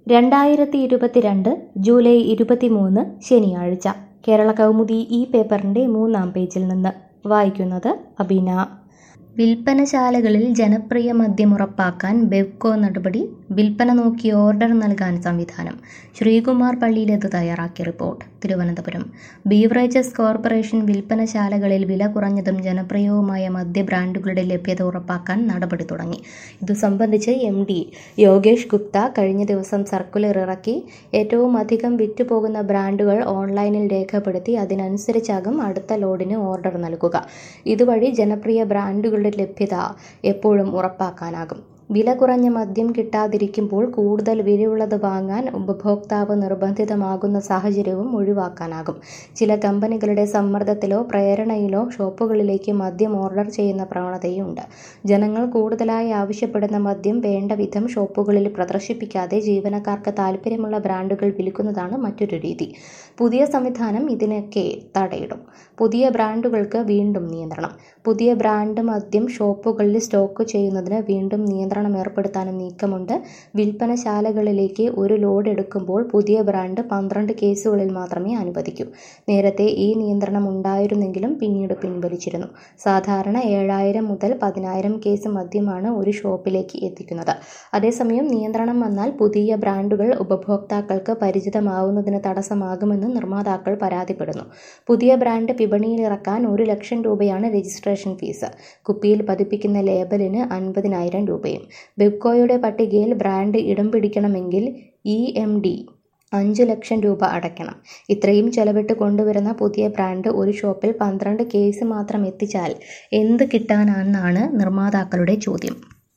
രണ്ടായിരത്തി ഇരുപത്തിരണ്ട് ജൂലൈ ഇരുപത്തിമൂന്ന് ശനിയാഴ്ച കേരള കൗമുദി ഈ പേപ്പറിൻ്റെ മൂന്നാം പേജിൽ നിന്ന് വായിക്കുന്നത് അബീന വിൽപ്പനശാലകളിൽ ജനപ്രിയ മദ്യം ഉറപ്പാക്കാൻ ബെവ്കോ നടപടി വിൽപ്പന നോക്കി ഓർഡർ നൽകാൻ സംവിധാനം ശ്രീകുമാർ പള്ളിയിലേത് തയ്യാറാക്കിയ റിപ്പോർട്ട് തിരുവനന്തപുരം ബീവറേജസ് കോർപ്പറേഷൻ വിൽപ്പനശാലകളിൽ വില കുറഞ്ഞതും ജനപ്രിയവുമായ മദ്യ ബ്രാൻഡുകളുടെ ലഭ്യത ഉറപ്പാക്കാൻ നടപടി തുടങ്ങി ഇതു സംബന്ധിച്ച് എം ഡി യോഗേഷ് ഗുപ്ത കഴിഞ്ഞ ദിവസം സർക്കുലർ ഇറക്കി ഏറ്റവും അധികം വിറ്റുപോകുന്ന ബ്രാൻഡുകൾ ഓൺലൈനിൽ രേഖപ്പെടുത്തി അതിനനുസരിച്ചാകും അടുത്ത ലോഡിന് ഓർഡർ നൽകുക ഇതുവഴി ജനപ്രിയ ബ്രാൻഡുകളുടെ ലഭ്യത എപ്പോഴും ഉറപ്പാക്കാനാകും വില കുറഞ്ഞ മദ്യം കിട്ടാതിരിക്കുമ്പോൾ കൂടുതൽ വിലയുള്ളത് വാങ്ങാൻ ഉപഭോക്താവ് നിർബന്ധിതമാകുന്ന സാഹചര്യവും ഒഴിവാക്കാനാകും ചില കമ്പനികളുടെ സമ്മർദ്ദത്തിലോ പ്രേരണയിലോ ഷോപ്പുകളിലേക്ക് മദ്യം ഓർഡർ ചെയ്യുന്ന പ്രവണതയുണ്ട് ജനങ്ങൾ കൂടുതലായി ആവശ്യപ്പെടുന്ന മദ്യം വേണ്ട വിധം ഷോപ്പുകളിൽ പ്രദർശിപ്പിക്കാതെ ജീവനക്കാർക്ക് താൽപ്പര്യമുള്ള ബ്രാൻഡുകൾ വിൽക്കുന്നതാണ് മറ്റൊരു രീതി പുതിയ സംവിധാനം ഇതിനൊക്കെ തടയിടും പുതിയ ബ്രാൻഡുകൾക്ക് വീണ്ടും നിയന്ത്രണം പുതിയ ബ്രാൻഡ് മദ്യം ഷോപ്പുകളിൽ സ്റ്റോക്ക് ചെയ്യുന്നതിന് വീണ്ടും നിയന്ത്രണം ഏർപ്പെടുത്താനും നീക്കമുണ്ട് വിൽപ്പനശാലകളിലേക്ക് ഒരു ലോഡ് എടുക്കുമ്പോൾ പുതിയ ബ്രാൻഡ് പന്ത്രണ്ട് കേസുകളിൽ മാത്രമേ അനുവദിക്കൂ നേരത്തെ ഈ നിയന്ത്രണം ഉണ്ടായിരുന്നെങ്കിലും പിന്നീട് പിൻവലിച്ചിരുന്നു സാധാരണ ഏഴായിരം മുതൽ പതിനായിരം കേസ് മദ്യമാണ് ഒരു ഷോപ്പിലേക്ക് എത്തിക്കുന്നത് അതേസമയം നിയന്ത്രണം വന്നാൽ പുതിയ ബ്രാൻഡുകൾ ഉപഭോക്താക്കൾക്ക് പരിചിതമാവുന്നതിന് തടസ്സമാകുമെന്ന് നിർമ്മാതാക്കൾ പരാതിപ്പെടുന്നു പുതിയ ബ്രാൻഡ് വിപണിയിലിറക്കാൻ ഒരു ലക്ഷം രൂപയാണ് രജിസ്ട്രേഷൻ ഫീസ് കുപ്പിയിൽ പതിപ്പിക്കുന്ന ലേബലിന് അൻപതിനായിരം രൂപയും ബെബ്കോയുടെ പട്ടികയിൽ ബ്രാൻഡ് ഇടം പിടിക്കണമെങ്കിൽ ഇ എം ഡി അഞ്ച് ലക്ഷം രൂപ അടയ്ക്കണം ഇത്രയും ചെലവിട്ട് കൊണ്ടുവരുന്ന പുതിയ ബ്രാൻഡ് ഒരു ഷോപ്പിൽ പന്ത്രണ്ട് കേസ് മാത്രം എത്തിച്ചാൽ എന്ത് കിട്ടാനാണെന്നാണ് നിർമ്മാതാക്കളുടെ ചോദ്യം